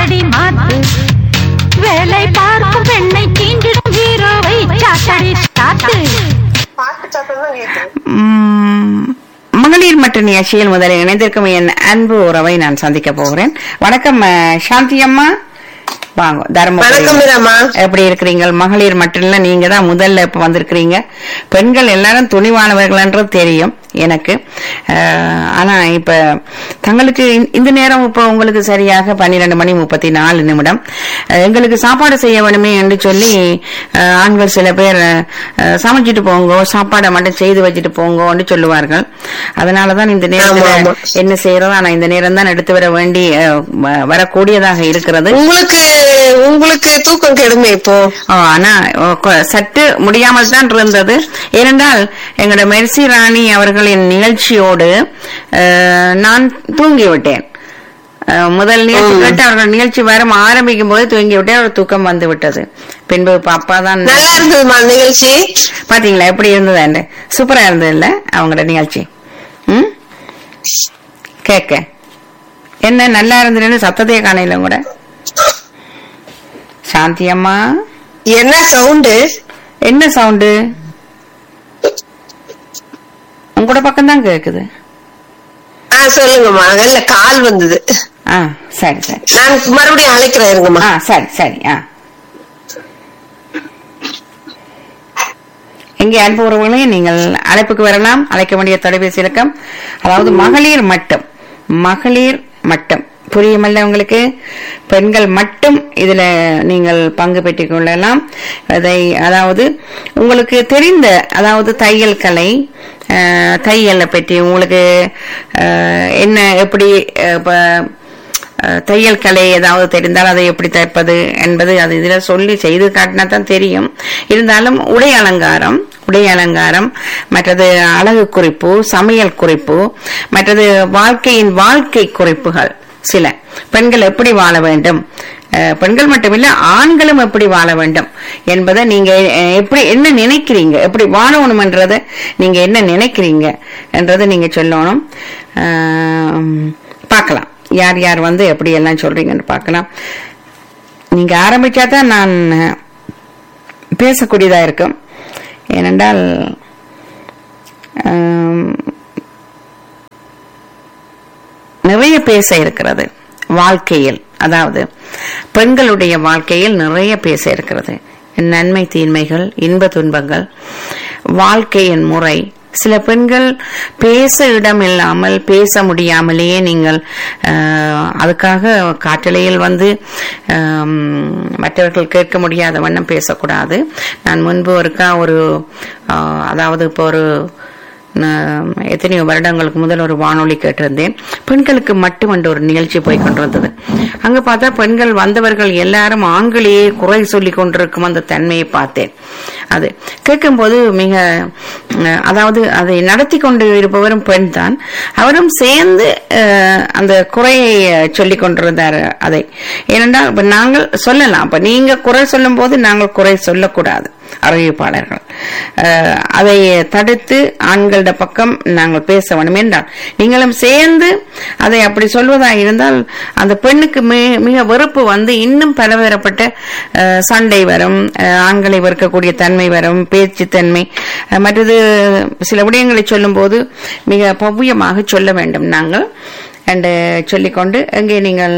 மாத்தடி மாத்து வேலை பார்க்கும் பெண்ணை தீண்டிடும் ஹீரோவை சாத்தடி சாத்து பாட்டு சத்தம் தான் கேட்குது உம், மகளிர் மற்றும் நிகழ்ச்சியில் முதலில் இணைந்திருக்கும் என் அன்பு உறவை நான் சந்திக்க போகிறேன் வணக்கம் அஹ், சாந்தி அம்மா வாங்க வணக்கம் தர்மபுரி மீராமா எப்படி இருக்கிறீங்க மகளிர் மட்டும் இல்ல நீங்க தான் முதல்ல இப்ப வந்திருக்கிறீங்க பெண்கள் எல்லாரும் துணிவானவர்கள்ன்றது தெரியும் எனக்கு அஹ், ஆனா இப்ப தங்களுக்கு இந்த- இந்த நேரம் இப்ப உங்களுக்கு சரியாக பன்னிரெண்டு மணி முப்பத்தி நாலு நிமிடம் அஹ், எங்களுக்கு சாப்பாடு செய்ய வேணுமே என்று சொல்லி அஹ், ஆண்கள் சில பேர் அஹ், சமைச்சிட்டு போங்க சாப்பாடை மட்டும் செய்து வச்சுட்டு போங்கன்னு சொல்லுவார்கள் அதனாலதான் இந்த ஆமா, நேரத்துல ஆமா. என்ன செய்யறதோ ஆனா இந்த நேரம் தான் எடுத்து வர வேண்டி அஹ், வ- வரக்கூடியதாக இருக்கிறது உங்களுக்கு உங்களுக்கு தூக்கம் கெடுமே இப்போ ஓ, ஆனா ஓ, கொ- சற்று முடியாமல் தான் இருந்தது ஏனென்றால் எங்களோட மெர்சி ராணி அவர்களின் நிகழ்ச்சியோடு அஹ், நான் தூங்கிவிட்டேன் அஹ், முதல் நிகழ்ச்சி கேட்டு அவர்கள் நிகழ்ச்சி வர ஆரம்பிக்கும் போது தூங்கி விட்டேன் ஒரு தூக்கம் வந்து விட்டது பின்பு பாப்பா தான் நல்லா இருந்ததுமா நிகழ்ச்சி பாத்தீங்களா எப்படி இருந்தது சூப்பரா இருந்தது இல்ல அவங்களோட நிகழ்ச்சி ம் கேட்க என்ன நல்லா இருந்ததுன்னு சத்தத்தையே காணையில கூட சாந்தி அம்மா என்ன சவுண்டு என்ன சவுண்டு உங்களோட பக்கம் தான் கேக்குது ஆ சொல்லுங்கம்மா இல்ல கால் வந்தது ஆ சரி சரி நான் மறுபடியும் அழைக்கிறேன் இருங்கம்மா ஆ சரி சரி ஆ எங்கே அன்பு உறவுகளே நீங்கள் அழைப்புக்கு வரலாம் அழைக்க வேண்டிய தொலைபேசி இலக்கம் அதாவது மகளிர் மட்டும் மகளிர் மட்டும் புரியுமல்ல உங்களுக்கு பெண்கள் மட்டும் இதுல நீங்கள் பங்கு பெற்றுக் கொள்ளலாம் அதை அதாவது உங்களுக்கு தெரிந்த அதாவது தையல் கலை அஹ், தையலை பற்றி உங்களுக்கு அஹ், என்ன எப்படி அஹ், இப்ப அஹ், தையல் கலை ஏதாவது தெரிந்தால் அதை எப்படி தைப்பது என்பது அது இதுல சொல்லி செய்து காட்டினா தான் தெரியும் இருந்தாலும் உடை அலங்காரம் உடை அலங்காரம் மற்றது அழகு குறிப்பு சமையல் குறிப்பு மற்றது வாழ்க்கையின் வாழ்க்கை குறிப்புகள் சில பெண்கள் எப்படி வாழ வேண்டும் அஹ், பெண்கள் மட்டுமில்ல ஆண்களும் எப்படி வாழ வேண்டும் என்பதை நீங்க அஹ், எப்படி என்ன நினைக்கிறீங்க எப்படி வாழணும்ன்றத நீங்க என்ன நினைக்கிறீங்க என்றதை நீங்க சொல்லணும் அஹ், பார்க்கலாம் யார் யார் வந்து எப்படி எல்லாம் சொல்றீங்கன்னு பார்க்கலாம் நீங்க ஆரம்பிச்சா தான் நான் பேசக்கூடியதா இருக்கும் ஏனென்றால் ஆம், நிறைய பேச இருக்கிறது வாழ்க்கையில் அதாவது பெண்களுடைய வாழ்க்கையில் நிறைய பேச இருக்கிறது நன்மை தீன்மைகள் இன்ப துன்பங்கள் வாழ்க்கையின் முறை சில பெண்கள் பேச இடம் இல்லாமல் பேச முடியாமலேயே நீங்கள் ஆஹ், அதுக்காக காற்றலையில் வந்து ஆம், மற்றவர்கள் கேட்க முடியாத வண்ணம் பேசக்கூடாது நான் முன்பு ஒருக்கா ஒரு ஆஹ், அதாவது இப்போ ஒரு நான் எத்தனையோ வருடங்களுக்கு முதல் ஒரு வானொலி கேட்டிருந்தேன் பெண்களுக்கு மட்டும் ஒரு நிகழ்ச்சி போய் கொண்டிருந்தது அங்க பார்த்தா பெண்கள் வந்தவர்கள் எல்லாரும் ஆண்களையே குறை சொல்லி கொண்டிருக்கும் அந்த தன்மையை பார்த்தேன் அது கேட்கும்போது மிக அஹ், அதாவது அதை நடத்தி கொண்டு இருப்பவரும் பெண் தான் அவரும் சேர்ந்து அஹ், அந்த குறையை சொல்லிக் கொண்டிருந்தார் அதை ஏனென்றால் இப்ப நாங்கள் சொல்லலாம் அப்ப நீங்க குறை சொல்லும் போது நாங்கள் குறை சொல்லக்கூடாது அறிவிப்பாளர்கள் அஹ், அதை தடுத்து ஆண்களிட பக்கம் நாங்கள் பேச வேண்டும் என்றால் நீங்களும் சேர்ந்து அதை அப்படி சொல்வதா இருந்தால் அந்த பெண்ணுக்கு மி- மிக வெறுப்பு வந்து இன்னும் பலதரப்பட்ட அஹ், சண்டை வரும் அஹ், ஆண்களை வெறுக்கக்கூடிய தன்மை வரும் பேச்சு தன்மை அஹ், மற்றது சில விடயங்களை சொல்லும்போது மிக பவ்யமாக சொல்ல வேண்டும் நாங்கள் என்று சொல்லிக்கொண்டு அங்கே நீங்கள்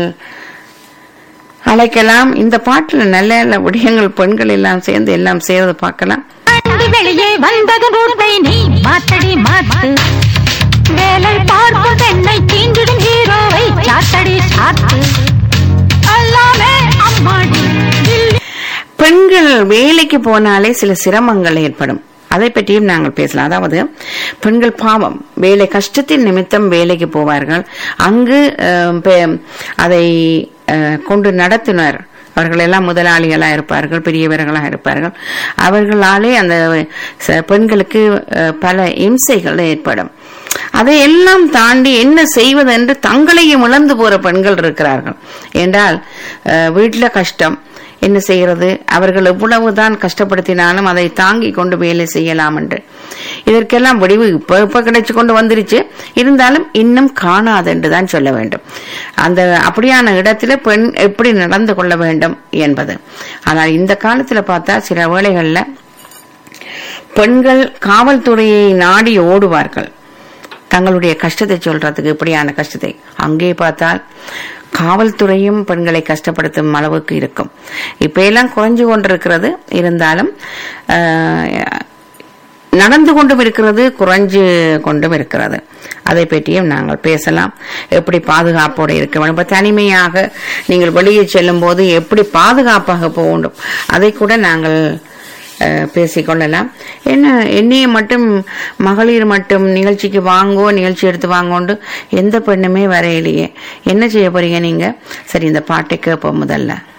அழைக்கலாம் இந்த பாட்டுல நல்ல நல்ல விடயங்கள் பெண்கள் எல்லாம் சேர்ந்து எல்லாம் சேர்ந்து பார்க்கலாம் தாண்டி வெளியே வந்தது ரூட்டை நீ மாத்தடி மாத்து வேலை பார்க்கும் பெண்ணை தீண்டிடும் ஹீரோவை சாத்தடி சாத்து எல்லாமே அம்மாடி தில்லி பெண்கள் வேலைக்கு போனாலே சில சிரமங்கள் ஏற்படும் அதை பற்றியும் நாங்கள் பேசலாம் அதாவது பெண்கள் பாவம் வேலை கஷ்டத்தின் நிமித்தம் வேலைக்கு போவார்கள் அங்கு அஹ், பெ- அதை அஹ், கொண்டு நடத்துனர் அவர்கள் எல்லாம் முதலாளிகளா இருப்பார்கள் பெரியவர்களாக இருப்பார்கள் அவர்களாலே அந்த ச- பெண்களுக்கு அஹ், பல இம்சைகள் ஏற்படும் அதையெல்லாம் தாண்டி என்ன செய்வது என்று தங்களையும் இழந்து போற பெண்கள் இருக்கிறார்கள் என்றால் அஹ், வீட்டுல கஷ்டம் என்ன செய்கிறது அவர்கள் எவ்வளவுதான் கஷ்டப்படுத்தினாலும் அதை தாங்கி கொண்டு வேலை செய்யலாம் என்று இதற்கெல்லாம் முடிவு இப்ப இப்ப கிடைச்சு கொண்டு வந்துருச்சு இருந்தாலும் இன்னும் காணாது என்று தான் சொல்ல வேண்டும் அந்த அப்படியான இடத்துல பெண் எப்படி நடந்து கொள்ள வேண்டும் என்பது ஆனால் இந்த காலத்துல பார்த்தா சில வேளைகள்ல பெண்கள் காவல்துறையை நாடி ஓடுவார்கள் தங்களுடைய கஷ்டத்தை சொல்றதுக்கு இப்படியான கஷ்டத்தை அங்கே பார்த்தால் காவல்துறையும் பெண்களை கஷ்டப்படுத்தும் அளவுக்கு இருக்கும் இப்ப எல்லாம் குறைஞ்சு கொண்டிருக்கிறது இருந்தாலும் ஆஹ், நடந்து கொண்டும் இருக்கிறது குறைஞ்சு கொண்டும் இருக்கிறது அதை பற்றியும் நாங்கள் பேசலாம் எப்படி பாதுகாப்போடு இருக்க வேண்டும் இப்ப தனிமையாக நீங்கள் வெளியே செல்லும் போது எப்படி பாதுகாப்பாக போக வேண்டும் அதை கூட நாங்கள் அஹ், பேசிக்கொள்ளலாம் என்ன என்னைய மட்டும் மகளிர் மட்டும் நிகழ்ச்சிக்கு வாங்கோ நிகழ்ச்சி எடுத்து வாங்கோண்டு எந்த பெண்ணுமே வரையிலையே என்ன செய்ய போறீங்க நீங்க சரி இந்த பாட்டை கேட்போம் முதல்ல